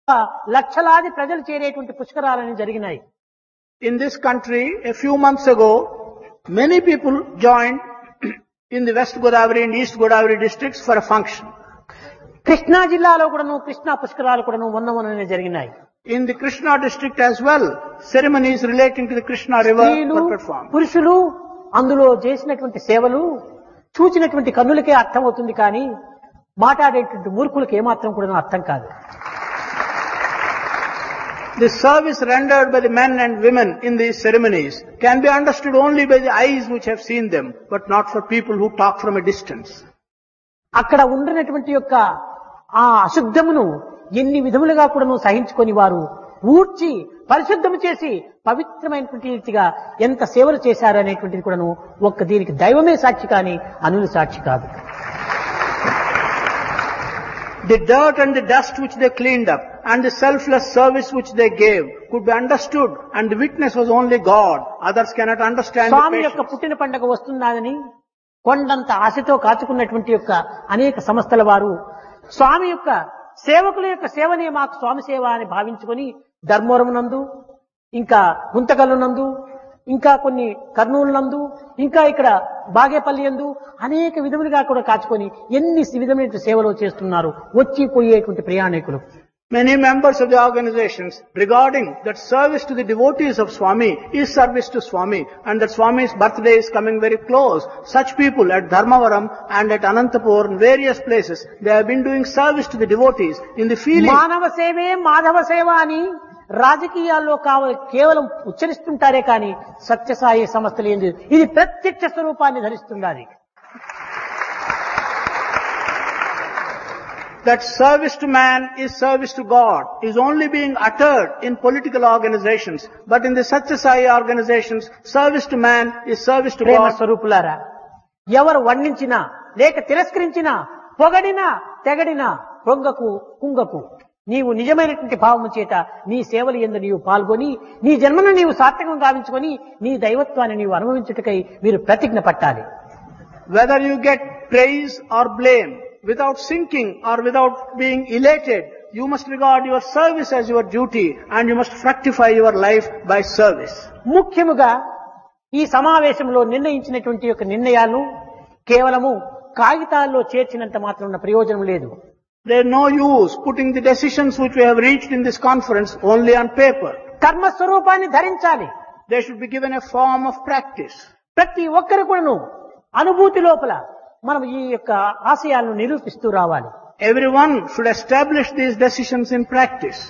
లక్షలాది ప్రజలు చేరేటువంటి పుష్కరాలని జరిగినాయి In this country, a few months ago, many people joined in the West Godavari and East Godavari districts for a function. Krishna జిల్లాలో కూడాను కృష్ణా పుష్కరాలు కూడాను మొన్న మొన్ననే జరిగినాయి In the Krishna district as well, ceremonies relating to the Krishna river స్త్రీలు were performed. పురుషులు అందులో చేసినటువంటి సేవలు చూచినటువంటి కన్నులకే అర్థమవుతుంది కానీ మాట్లాడేటువంటి మూర్ఖులకు ఏమాత్రం కూడా అర్థం కాదు The service rendered by the men and women in these ceremonies can be understood only by the eyes which have seen them, but not for people who talk from a distance. అక్కడ ఉండినటువంటి యొక్క ఆ అశుద్ధమును ఎన్ని విధములుగా కూడాను సహించుకొని వారు ఊడ్చి పరిశుద్ధము చేసి పవిత్రమైనటువంటి రీతిగా ఎంత సేవలు చేశారు అనేటువంటిది కూడాను ఒక్క దీనికి దైవమే సాక్షి కానీ అనులు సాక్షి కాదు The dirt and the dust which they cleaned up and the selfless service which they gave could be understood and the witness was only God. Others cannot understand the స్వామి యొక్క patience. పుట్టిన పండుగ వస్తుందని కొండంత ఆశతో కాచుకున్నటువంటి యొక్క అనేక సంస్థల వారు స్వామి యొక్క సేవకుల యొక్క సేవనే మాకు స్వామి సేవ అని భావించుకొని ధర్మవరం నందు ఇంకా గుంతకల్లు నందు ఇంకా కొన్ని కర్నూలు నందు ఇంకా ఇక్కడ బాగేపల్లి యందు అనేక విధములుగా కూడా కాచుకొని ఎన్ని విధమైన సేవలు చేస్తున్నారు వచ్చి పోయేటువంటి ప్రయాణికులు Many members of the organizations regarding that service to the devotees of Swami is service to Swami and that Swami's birthday is coming very close. Such people at Dharmavaram and at Anantapur and various places, they have been doing service to the devotees in the feeling మానవ సేవే మాధవ సేవ అని రాజకీయాల్లో కావాలి కేవలం ఉచ్చరిస్తుంటారే కానీ సత్యసాయి సంస్థలు ఏం లేదు ఇది ప్రత్యక్ష స్వరూపాన్ని ధరిస్తున్నది that service to man is service to God is only being uttered in political organizations. But in the Satya Sai organizations, service to man is service to Prema God. స్వరూపులారా ఎవరు వర్ణించినా లేక తిరస్కరించినా పొగడినా తెగడినా పొంగకు కుంగకు నీవు నిజమైనటువంటి భావము చేత నీ సేవలు ఎందు నీవు పాల్గొని నీ జన్మను నీవు సార్థకం గావించుకొని నీ దైవత్వాన్ని నీవు అనుభవించుటకై మీరు ప్రతిజ్ఞ పట్టాలి Whether you get praise or blame, without sinking or without being elated, you must regard your service as your duty and you must fructify your life by service. ముఖ్యముగా ఈ సమావేశంలో నిర్ణయించినటువంటి యొక్క నిర్ణయాలను కేవలము కాగితాల్లో చేర్చినంత మాత్రం ఉన్న ప్రయోజనం లేదు There is no use putting the decisions which we have reached in this conference only on paper. కర్మ స్వరూపాన్ని ధరించాలి They should be given a form of practice. ప్రతి ఒక్కరు కూడాను అనుభూతి లోపల మనం ఈ యొక్క ఆశయాలను నిరూపిస్తూ రావాలి Everyone should establish these decisions in practice.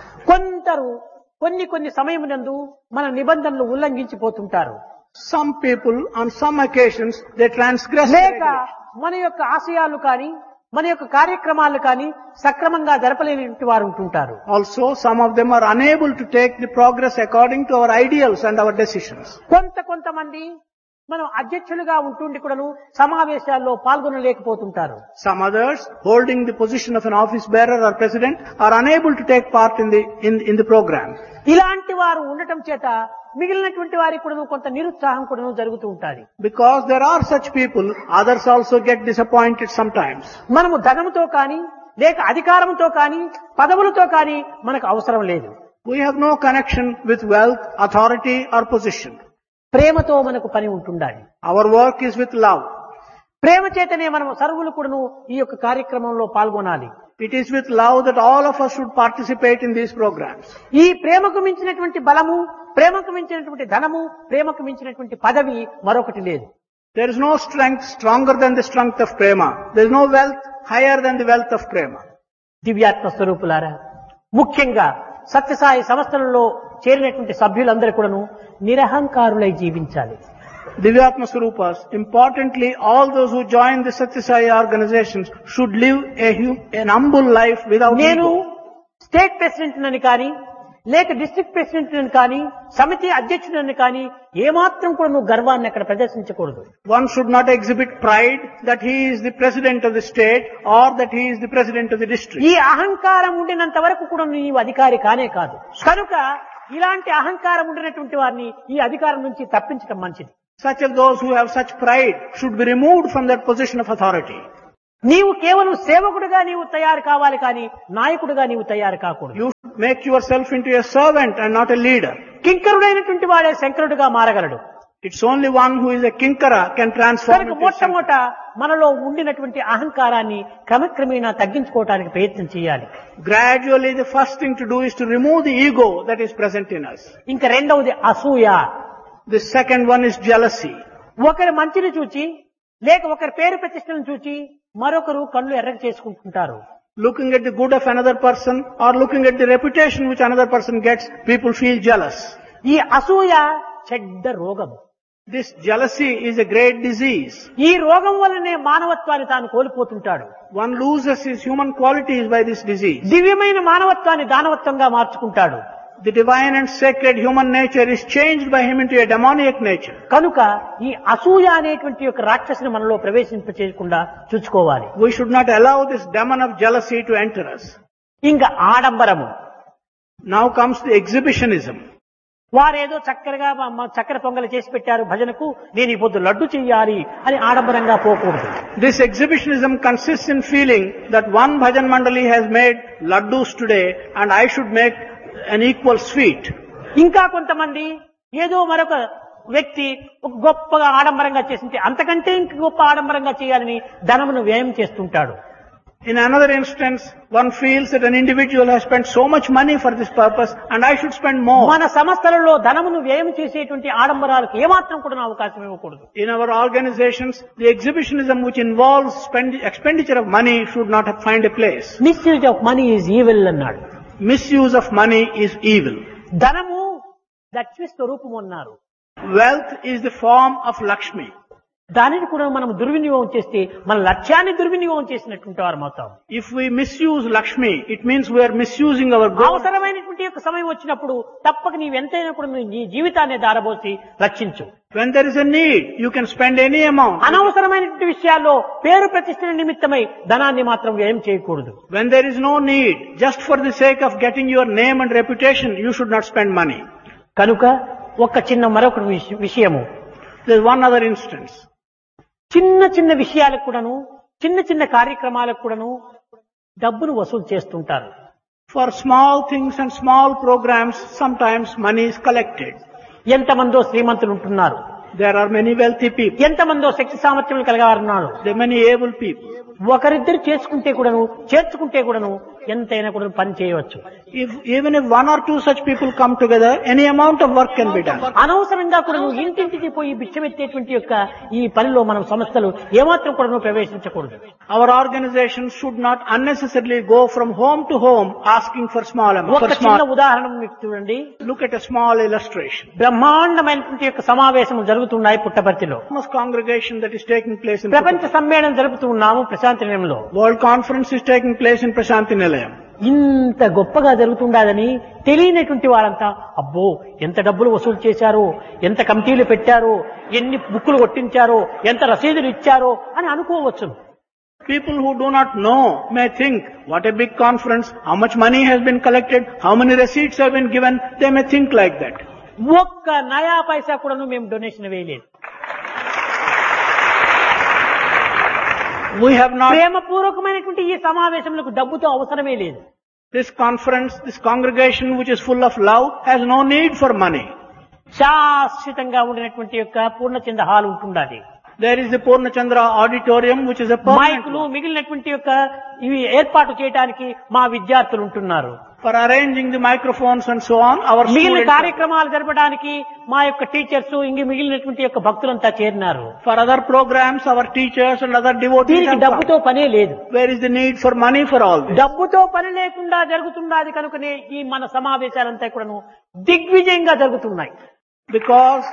కొందరు కొన్ని కొన్ని సమయమునందు మన నిబంధనలు ఉల్లంఘించిపోతుంటారు Some people, on some occasions, they transgress the లేక regulations. మన యొక్క ఆశయాలు కానీ మన యొక్క కార్యక్రమాలు కానీ సక్రమంగా జరపలేనటువంటి వారు ఉంటుంటారు Also, some of them are unable to take the progress according to our ideals and our decisions. కొంత కొంతమంది మనం అధ్యక్షులుగా ఉంటుండి కూడాను సమావేశాల్లో పాల్గొనలేకపోతుంటారు Some others, holding the position of an office bearer or president, are unable to take part in the, in, in the program. ఇలాంటి వారు ఉండటం చేత మిగిలినటువంటి వారికి కూడాను కొంత నిరుత్సాహం కూడాను జరుగుతూ ఉంటుంది Because there are such people, others also get disappointed sometimes. మనము ధనముతో కానీ లేక అధికారంతో కానీ పదవులతో కానీ మనకు అవసరం లేదు We have no connection with wealth, authority or position. ప్రేమతో మనకు పని ఉంటుండాలి Our work is with love. ప్రేమ చేతనే మనం సర్వులు కూడాను ఈ యొక్క కార్యక్రమంలో పాల్గొనాలి It is with love that all of us should participate in these programs. ఈ ప్రేమకు మించినటువంటి బలము ప్రేమకు మించినటువంటి ధనము ప్రేమకు మించినటువంటి పదవి మరొకటి లేదు There is no strength stronger than the strength of prema. There is no wealth higher than the wealth of prema. దివ్యాత్మ స్వరూపులారా ముఖ్యంగా సత్యసాయి సంస్థలలో చేరినటువంటి సభ్యులందరూ కూడాను నిరహంకారులై జీవించాలి Divyatma Swarupas, importantly, all those who join the Satyasai organizations should live a hum- an humble life without నేను ego. State president నని కానీ లేక డిస్ట్రిక్ట్ ప్రెసిడెంట్ నని కానీ సమితి అధ్యక్షుడని కానీ ఏమాత్రం కూడా నువ్వు గర్వాన్ని అక్కడ ప్రదర్శించకూడదు One should not exhibit pride that he is the president of the state or that he is the president of the district. ఈ అహంకారం ఉండినంత వరకు కూడా నీవు అధికారి కానే కాదు కనుక ఇలాంటి అహంకారం ఉండినటువంటి వారిని ఈ అధికారం నుంచి తప్పించడం మంచిది Such of those who have such pride should be removed from that position of authority. నీవు కేవలం సేవకుడిగా నీవు తయారు కావాలి కానీ నాయకుడిగా నీవు తయారు కాకూడదు You Make yourself into a servant and not a leader. కింకరుడైనటువంటి వాడే శంకరుడిగా మారగలడు It's only one who is a kinkara can transform కనుక into a servant. మొట్టమొదట మనలో ఉండినటువంటి అహంకారాన్ని క్రమక్రమేణా తగ్గించుకోవటానికి ప్రయత్నం చేయాలి Gradually, the first thing to do is to remove the ego that is present in us. ఇంకా రెండవది అసూయ The second one is jealousy. ఒకరి మంచిని చూచి లేక ఒకరి పేరు ప్రతిష్టలను చూచి మరొకరు కళ్ళు ఎర్రగ చేసుకుంటుంటారు Looking at the good of another person or looking at the reputation which another person gets, people feel jealous. ఈ అసూయ చెడ్డ రోగము This jealousy is a great disease. ఈ రోగం వల్లనే మానవత్వాన్ని తాను కోల్పోతుంటాడు One loses his human qualities by this disease. దివ్యమైన మానవత్వాన్ని దానవత్వంగా మార్చుకుంటాడు The divine and sacred human nature is changed by him into a demoniac nature. కనుక ఈ అసూయ అనేటువంటి యొక్క రాక్షసుని మనలో ప్రవేశింపచేయకుండా చూసుకోవాలి We should not allow this demon of jealousy to enter us. ఇంకా ఆడంబరము Now comes the exhibitionism. వారేదో చక్కరగా మ- మ- చక్కెర పొంగలి చేసి పెట్టారు భజనకు నేను ఈ పొద్దు లడ్డు చెయ్యాలి అని ఆడంబరంగా పోకూడదు This exhibitionism consists in feeling that one bhajan mandali has made laddus today and I should make an equal sweet. ఇంకా కొంతమంది ఏదో మరొక వ్యక్తి ఒక గొప్పగా ఆడంబరంగా చేసింటే అంతకంటే ఇంక గొప్ప ఆడంబరంగా చేయాలని ధనమును వ్యయం చేస్తుంటాడు In another instance, one feels that an individual has spent so much money for this purpose and I should spend more. మన సంస్థలలో ధనమును వ్యయం చేసేటువంటి ఆడంబరాలకు ఏమాత్రం కూడా అవకాశం ఇవ్వకూడదు In our organizations, the exhibitionism which involves spend, expenditure of money should not have find a place. Misuse of money is evil అన్నాడు Misuse of money is evil. ధనము లక్ష్మి స్వరూపము అన్నారు Wealth is the form of Lakshmi. దానిని కూడా మనం దుర్వినియోగం చేస్తే మన లక్ష్యాన్ని దుర్వినియోగం చేసినటువంటి వారు మొత్తం If we misuse Lakshmi, it means we are misusing our goal. అవసరమైనటువంటి యొక్క సమయం వచ్చినప్పుడు తప్పక నీవెంతైనా కూడా నీ- నీ జీవితాన్ని దారబోసి రక్షించు When there is a need, you can spend any amount. అనవసరమైనటువంటి విషయాల్లో పేరు ప్రతిష్టల నిమిత్తమై ధనాన్ని మాత్రం వ్యయం చేయకూడదు When there is no need, just for the sake of getting your name and reputation, you should not spend money. కనుక ఒక చిన్న మరొక విష- విషయము There's one other instance. చిన్న చిన్న విషయాలకు కూడాను చిన్న చిన్న కార్యక్రమాలకు కూడాను డబ్బును వసూలు చేస్తుంటారు For small things and small programs, sometimes money is collected. ఎంతమందో శ్రీమంతులు ఉంటున్నారు There are many wealthy people. ఎంతమందో శక్తి సామర్థ్యములు కలిగారున్నారు There are many able people. ఒకరిద్దరు చేసుకుంటే కూడాను చేర్చుకుంటే కూడాను ఎంతైనా కూడా పని చేయవచ్చు If, even if one or two such people come together, any amount of work can be done. అనవసరంగా కూడా నువ్వు ఇంటింటికి పోయి బిచ్చమెత్తేటువంటి యొక్క ఈ పనిలో మనం సంస్థలు ఏమాత్రం కూడా నువ్వు ప్రవేశించకూడదు Our organization should not unnecessarily go from home to home asking for small amount. ఒక For చిన్న small. ఉదాహరణ మీకు చూడండి Look at a small illustration. బ్రహ్మాండమైనటువంటి యొక్క సమావేశం జరుగుతున్నాయి పుట్టపర్తిలో Enormous congregation that is taking place in ప్రపంచ సమ్మేళనం జరుపుతూ ఉన్నాము ప్రశాంతి నిలయంలో World Conference is taking place in Prasanthi Nilayam. ఇంత గొప్పగా జరుగుతుండదని తెలియనటువంటి వారంతా అబ్బో ఎంత డబ్బులు వసూలు చేశారో ఎంత కమిటీలు పెట్టారో ఎన్ని బుక్కులు కొట్టించారో ఎంత రసీదులు ఇచ్చారో అని అనుకోవచ్చు People who do not know may think, what a big conference, how much money has been collected, how many receipts have been given, they may think like that. ఒక్క నయా పైసా కూడాను మేము డొనేషన్ వేయలేదు We have not, ప్రేమపూర్వకమైనటువంటి ఈ సమావేశములకు డబ్బుతో అవసరమే లేదు this conference, this congregation which is full of love has no need for money. శాశ్వతంగా ఉండినటువంటి యొక్క పూర్ణచంద హాల్ ఉంటుండాలి There is the Purnachandra auditorium which is a permanent మైకులు మిగిలినటువంటి యొక్క ఇవి ఏర్పాటు చేయడానికి మా విద్యార్థులు ఉంటున్నారు for arranging the microphones and so on. Our మిగిలిన students, కార్యక్రమాలు జరపడానికి మా యొక్క టీచర్స్ ఇంక మిగిలినటువంటి యొక్క భక్తులంతా చేరినారు for other programs, our teachers and other devotees దీనికి have come. డబ్బుతో పనే లేదు Where is the need for money for all this? డబ్బుతో పని లేకుండా జరుగుతున్నది కనుకనే ఈ మన సమావేశాలంతా కూడాను దిగ్విజయంగా జరుగుతున్నాయి Because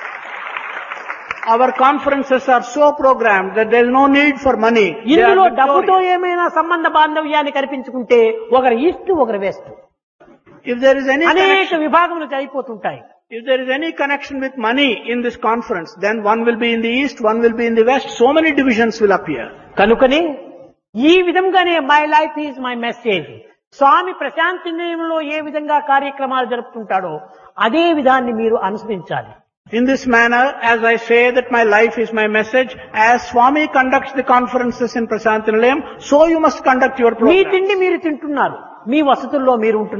our conferences are so programmed that there is no need for money. They are ఇందులో డబ్బుతో victorious. ఏమైనా సంబంధ బాంధవ్యాన్ని కల్పించుకుంటే ఒకరు ఈస్ట్ ఒకరు west If there is any అనేక connection, విభాగములు అయిపోతుంటాయి if there is any connection with money in this conference, then one will be in the east, one will be in the west. So many divisions will appear. కనుకనే ఈ విధంగానే my life is my message Swami Prashanti నిలయంలో ఏ విధంగా కార్యక్రమాలు జరుపుతుంటాడో అదే విధాన్ని మీరు అనుసరించాలి In this manner, as I say that my life is my message, as Swami conducts the conferences in Prasanthi Nilayam, so you must conduct your me program. తిండి మీరు తింటున్నారు మీ వసతుల్లో మీరు ఉంటున్నారు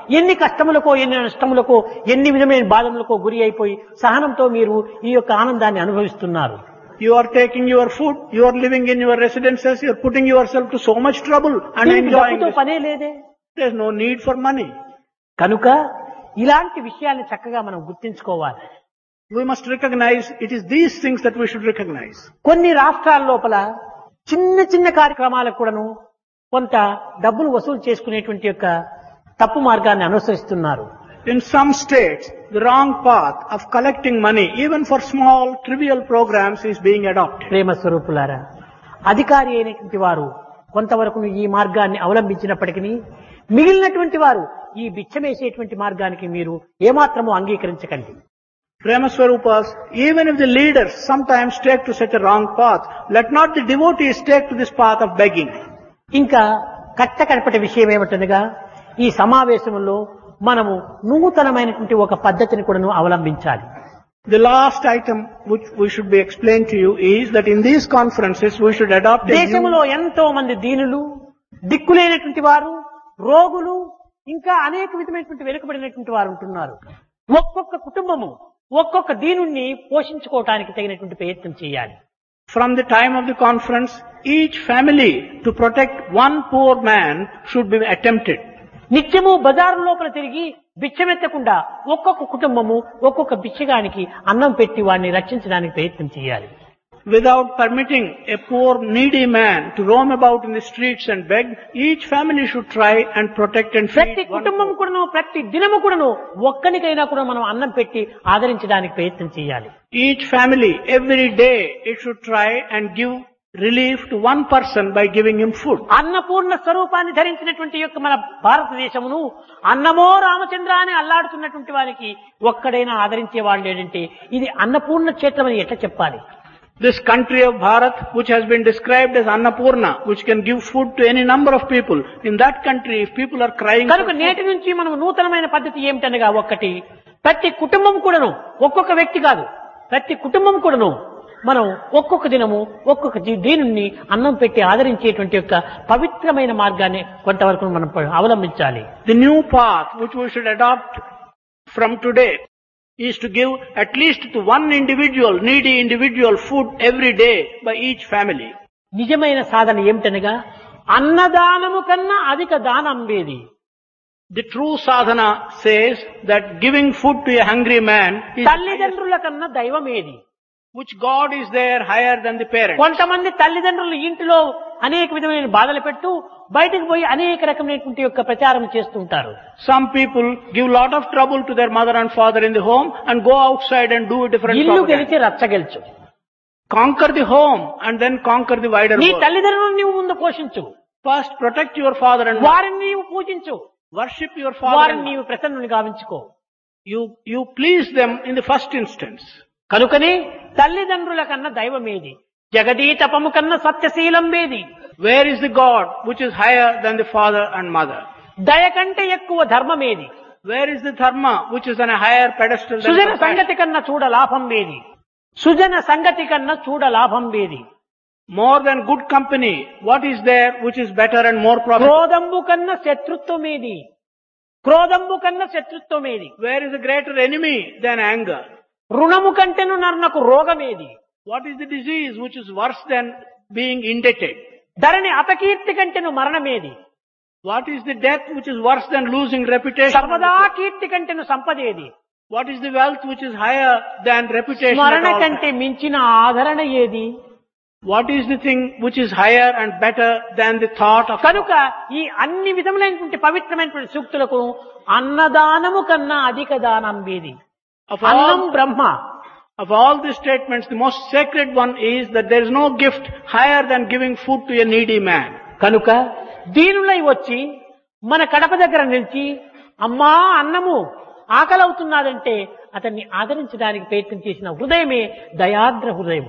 ఎన్ని కష్టములకో ఎన్ని నష్టములకో ఎన్ని విధమైన బాధములకో గురి అయిపోయి సహనంతో మీరు ఈ యొక్క ఆనందాన్ని అనుభవిస్తున్నారు You are taking your food, you are living in your residences, you are putting yourself to so much trouble and దీనికి enjoying డబ్బుతో this. పనే లేదే There's no need for money. కనుక ఇలాంటి విషయాన్ని చక్కగా మనం గుర్తించుకోవాలి We must recognize it is these things that we should recognize. కొన్ని రాష్ట్రాల లోపల చిన్న చిన్న కార్యక్రమాలకు కూడాను కొంత డబ్బులు వసూలు చేసుకునేటువంటి యొక్క తప్పు మార్గాన్ని అనుసరిస్తున్నారు In some states, the wrong path of collecting money, even for small, trivial programs, is being adopted. ప్రేమ స్వరూపులారా అధికారి అయినటువంటి వారు కొంతవరకు ఈ మార్గాన్ని అవలంబించినప్పటికీ మిగిలినటువంటి వారు ఈ బిచ్చమేసేటువంటి మార్గానికి మీరు ఏమాత్రము అంగీకరించకండి Premaswarupas, even if the leaders sometimes take to such a wrong path, let not the devotees take to this path of begging. ఇంకా కట్ట కడపటి విషయం ఏమిటనగా ఈ సమావేశంలో మనము నూతనమైనటువంటి ఒక పద్ధతిని కూడాను అవలంబించాలి The last item which we should be explained to you is that in these conferences we should adopt a new దేశంలో ఎంతో మంది దీనులు దిక్కులేనటువంటి వారు రోగులు ఇంకా అనేక విధమైనటువంటి వెనుకబడినటువంటి వారు ఉంటున్నారు ఒక్కొక్క కుటుంబము ఒక్కొక్క దీనుణ్ణి పోషించుకోవటానికి తగినటువంటి ప్రయత్నం చేయాలి From the time of the conference, each family to protect one poor man should be attempted. నిత్యము బజారు లోపల తిరిగి బిచ్చమెత్తకుండా ఒక్కొక్క కుటుంబము ఒక్కొక్క బిచ్చగానికి అన్నం పెట్టి వాడిని రక్షించడానికి ప్రయత్నం చేయాలి Without permitting a poor needy man to roam about in the streets and beg, each family should try and protect and ప్రతి feed one కుటుంబం poor. కూడాను ప్రతి దినము కూడాను ఒక్కనికైనా కూడా మనం అన్నం పెట్టి ఆదరించడానికి ప్రయత్నం చేయాలి Each family, every day, it should try and give relief to one person by giving him food. Annapurna స్వరూపాన్ని ధరించినటువంటి యొక్క మన భారతదేశమును అన్నమో రామచంద్ర అని అల్లాడుతున్నటువంటి వారికి ఒక్కడైనా ఆదరించే వాళ్ళు ఏంటంటే ఇది అన్నపూర్ణ క్షేత్రం అని ఎట్లా చెప్పాలి This country of Bharat, which has been described as Annapurna, which can give food to any number of people, in that country, if people are crying for కనుక food, నేటి నుంచి మనం నూతనమైన పద్ధతి ఏమిటనగా ఒక్కటి ప్రతి కుటుంబం కూడాను ఒక్కొక్క వ్యక్తి కాదు ప్రతి కుటుంబం కూడాను మనం ఒక్కొక్క దినము ఒక్కొక్క జీ- దీనుణ్ణి అన్నం పెట్టి ఆదరించేటువంటి యొక్క పవిత్రమైన మార్గాన్ని కొంతవరకు మనం ప- అవలంబించాలి the new path which we should adopt from today is to give at least to one individual, needy individual food every day by each family. నిజమైన సాధన ఏమిటనగా అన్నదానము కన్నా అధిక దానం వేది The true sadhana says that giving food to a hungry man is తల్లిదండ్రుల కన్నా దైవం ఏది which God is there higher than the parent. కొంతమంది తల్లిదండ్రులు ఇంటిలో అనేక విధమైన బాధలు పెట్టు బయటకు పోయి అనేక రకమైనటువంటి యొక్క ప్రచారం చేస్తుంటారు Some people give lot of trouble to their mother and father in the home and go outside and do different ఇల్లు propaganda. గెలిచి రచ్చ గెలుచు Conquer the home and then conquer the wider నీ world. తల్లిదండ్రులను నీవు ముందు పోషించు First protect your father and mother. వారిని నీవు పూజించు Worship your father వారిని and mother. నీవు ప్రసన్నుని గావించుకో You, you please them in the first instance. కనుకనే తల్లిదండ్రుల కన్నా దైవం ఏది జగదీతపము కన్నా సత్యశీలం వేది Where is the God which is higher than the father and mother? దయ కంటే ఎక్కువ ధర్మం ఏది Where is the dharma which is on a higher pedestal than Sujana compassion? సంగతి కన్నా చూడ లాభం వేది సుజన సంగతి కన్నా చూడ లాభం వేది More than good company, what is there which is better and more profitable? క్రోధంబు కన్నా శత్రుత్వమేది క్రోధంబు కన్నా శత్రుత్వమేది Where is a greater enemy than anger? రుణము కంటేను నన్నకు రోగమేది What is the disease which is worse than being indebted? ధరణి అపకీర్తి కంటేను మరణమేది What is the death which is worse than losing reputation? సర్వదా కీర్తి కంటేను సంపదేది What is the wealth which is higher than reputation? at స్మరణ all కంటే మించిన ఆదరణ ఏది What is the thing which is higher and better than the thought of కనుక ఈ అన్ని విధములైనటువంటి పవిత్రమైనటువంటి సూక్తులకు అన్నదానము కన్నా అధిక దానం వేది of అన్నం all, Brahma of all these statements, the most sacred one is that there is no gift higher than giving food to a needy man. కనుక దీనులై వచ్చి మన కడప దగ్గర నిలిచి అమ్మా అన్నము ఆకలవుతున్నాదంటే అతన్ని ఆదరించడానికి ప్రయత్నం చేసిన హృదయమే దయాద్ర హృదయం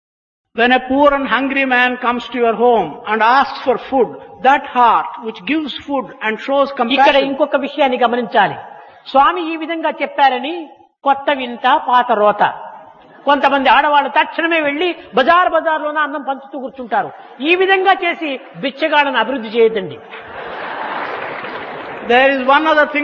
When a poor and hungry man comes to your home and asks for food, that heart which gives food and shows ఇక్కడ compassion, ఇంకొక విషయాన్ని గమనించాలి స్వామి ఈ విధంగా చెప్పారని కొత్త వింత పాత రోత కొంతమంది ఆడవాళ్ళు తక్షణమే వెళ్లి బజార్ బజార్లోనే అన్నం పంచుతూ కూర్చుంటారు ఈ విధంగా చేసి బిచ్చగాళ్ళను అభివృద్ధి చేయదండి there is one other thing